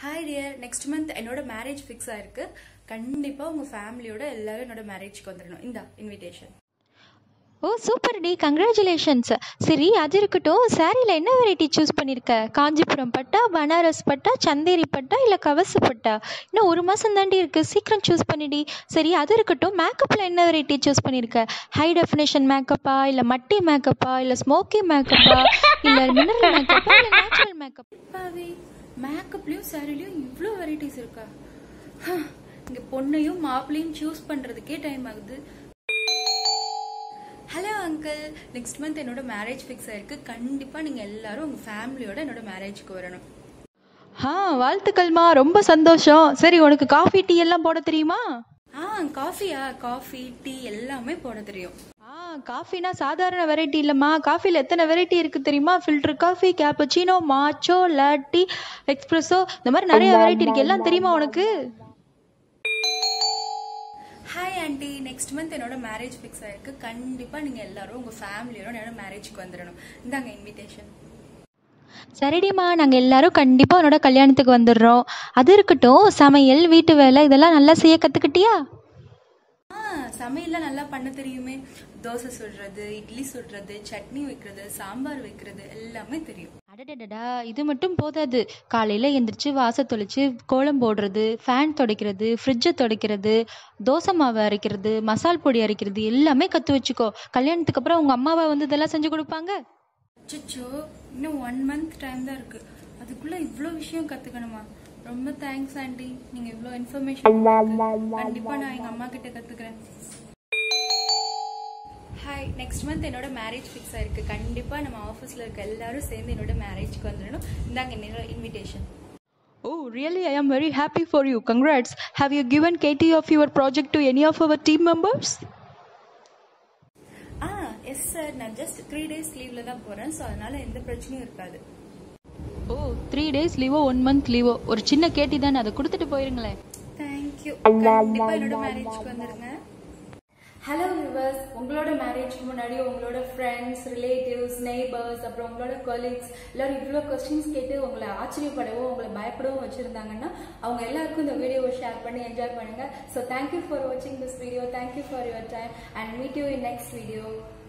Hi dear next month என்னோட marriage fix ஆயிருக்கு கண்டிப்பா உங்க ஃபேமிலியோட எல்லாரும் என்னோட மேரேஜ்க்கு வந்துடணும் இந்தா இன்விடேஷன் ஓ சூப்பர் டி கங்க்ராச்சுலேஷன்ஸ் சரி அது இருக்கட்டும் சாரியில் என்ன வெரைட்டி சூஸ் பண்ணியிருக்க காஞ்சிபுரம் பட்டா பனாரஸ் பட்டா சந்தேரி பட்டா இல்லை கவசு பட்டா இன்னும் ஒரு மாதம் தாண்டி இருக்குது சீக்கிரம் சூஸ் பண்ணிடி சரி அது இருக்கட்டும் மேக்கப்பில் என்ன வெரைட்டி சூஸ் பண்ணியிருக்க ஹை டெஃபினேஷன் மேக்கப்பா இல்லை மட்டி மேக்கப்பா இல்லை ஸ்மோக்கி மேக்கப்பா இல்லை மினரல் மேக்கப்பா இல்லை நேச்சுரல் மேக்கப் பாவி மேக்கப்லயும் சாரிலையும் இவ்வளோ வெரைட்டிஸ் இருக்கா ஹ, இங்க பொண்ணையும் மாப்பிளையும் சூஸ் பண்றதுக்கே டைம் ஆகுது ஹலோ அங்கிள் நெக்ஸ்ட் மந்த் என்னோட மேரேஜ் ஃபிக்ஸ் ஆயிருக்கு கண்டிப்பா நீங்க எல்லாரும் உங்க ஃபேமிலியோட என்னோட மேரேஜ்க்கு வரணும் ஆ வாழ்த்துக்கள்மா ரொம்ப சந்தோஷம் சரி உனக்கு காஃபி டீ எல்லாம் போட தெரியுமா ஆ காஃபியா காஃபி டீ எல்லாமே போட தெரியும் ஆ காஃபினா சாதாரண வெரைட்டி இல்லைம்மா காஃபியில் எத்தனை வெரைட்டி இருக்குது தெரியுமா ஃபில்டர் காஃபி கேப்பச்சினோ மாச்சோ லாட்டி எக்ஸ்பிரஸோ இந்த மாதிரி நிறைய வெரைட்டி இருக்கு எல்லாம் தெரியுமா உனக்கு ஹாய் ஆண்டி நெக்ஸ்ட் மந்த் என்னோட மேரேஜ் ஃபிக்ஸ் ஆயிருக்கு கண்டிப்பா நீங்க எல்லாரும் உங்க ஃபேமிலியோட என்னோட மேரேஜ்க்கு வந்துடணும் இந்தாங்க இன்விடேஷன் சரிடிம்மா நாங்கள் எல்லாரும் கண்டிப்பாக உன்னோட கல்யாணத்துக்கு வந்துடுறோம் அது இருக்கட்டும் சமையல் வீட்டு வேலை இதெல்லாம் நல்லா செய்ய கற்றுக்கிட்டியா ஆ சமையல்லாம் நல்லா பண்ண தெரியுமே தோசை சுடுறது இட்லி சுடுறது சட்னி வைக்கிறது சாம்பார் வைக்கிறது எல்லாமே தெரியும் அடடடடா இது மட்டும் போதாது காலையில் எந்திரிச்சு வாசல் தொளிச்சு கோலம் போடுறது ஃபேன் துடைக்கிறது ஃப்ரிட்ஜை துடைக்கிறது தோசை மாவு அரைக்கிறது மசால் பொடி அரைக்கிறது எல்லாமே கற்று வச்சுக்கோ கல்யாணத்துக்கு அப்புறம் உங்கள் அம்மாவை வந்து இதெல்லாம் செஞ்சு கொடுப்பாங்க அச்சோ இன்னும் ஒன் மந்த் டைம் தான் இருக்கு அதுக்குள்ள இவ்ளோ விஷயம் கத்துக்கணுமா ரொம்ப தேங்க்ஸ் ஆண்டி நீங்க இவ்ளோ இன்ஃபர்மேஷன் கண்டிப்பா நான் எங்க அம்மா கிட்ட கத்துக்கிறேன் ஹாய் நெக்ஸ்ட் மந்த் என்னோட மேரேஜ் ஃபிக்ஸ் ஆயிருக்கு கண்டிப்பா நம்ம ஆஃபீஸ்ல இருக்க எல்லாரும் சேர்ந்து என்னோட மேரேஜ்க்கு வந்துடணும் இந்தாங்க என்னோட invitation Oh, really? I am very happy for you. Congrats. Have you given KT of your project to any of our team members? Ah yes sir நான் ஜஸ்ட் த்ரீ டேஸ் லீவ்ல தான் போறேன் ஸோ அதனால எந்த பிரச்சனையும் இருக்காது ஓ த்ரீ டேஸ் லீவோ one month லீவோ ஒரு சின்ன கேட்டி தானே அதை கொடுத்துட்டு போயிருங்களேன் தேங்க்யூ கண்டிப்பா என்னோட மேரேஜ்க்கு வந்துருங்க ஹலோ விவர்ஸ் உங்களோட மேரேஜ்க்கு முன்னாடி உங்களோட ஃப்ரெண்ட்ஸ் ரிலேட்டிவ்ஸ் நெய்பர்ஸ் அப்புறம் உங்களோட கொலீக்ஸ் எல்லாரும் இவ்வளோ கொஸ்டின்ஸ் கேட்டு உங்களை ஆச்சரியப்படவோ உங்களை பயப்படவும் வச்சிருந்தாங்கன்னா அவங்க எல்லாருக்கும் இந்த வீடியோவை ஷேர் பண்ணி என்ஜாய் பண்ணுங்க ஸோ தேங்க்யூ ஃபார் வாட்சிங் this video thank you for your time and meet you in next video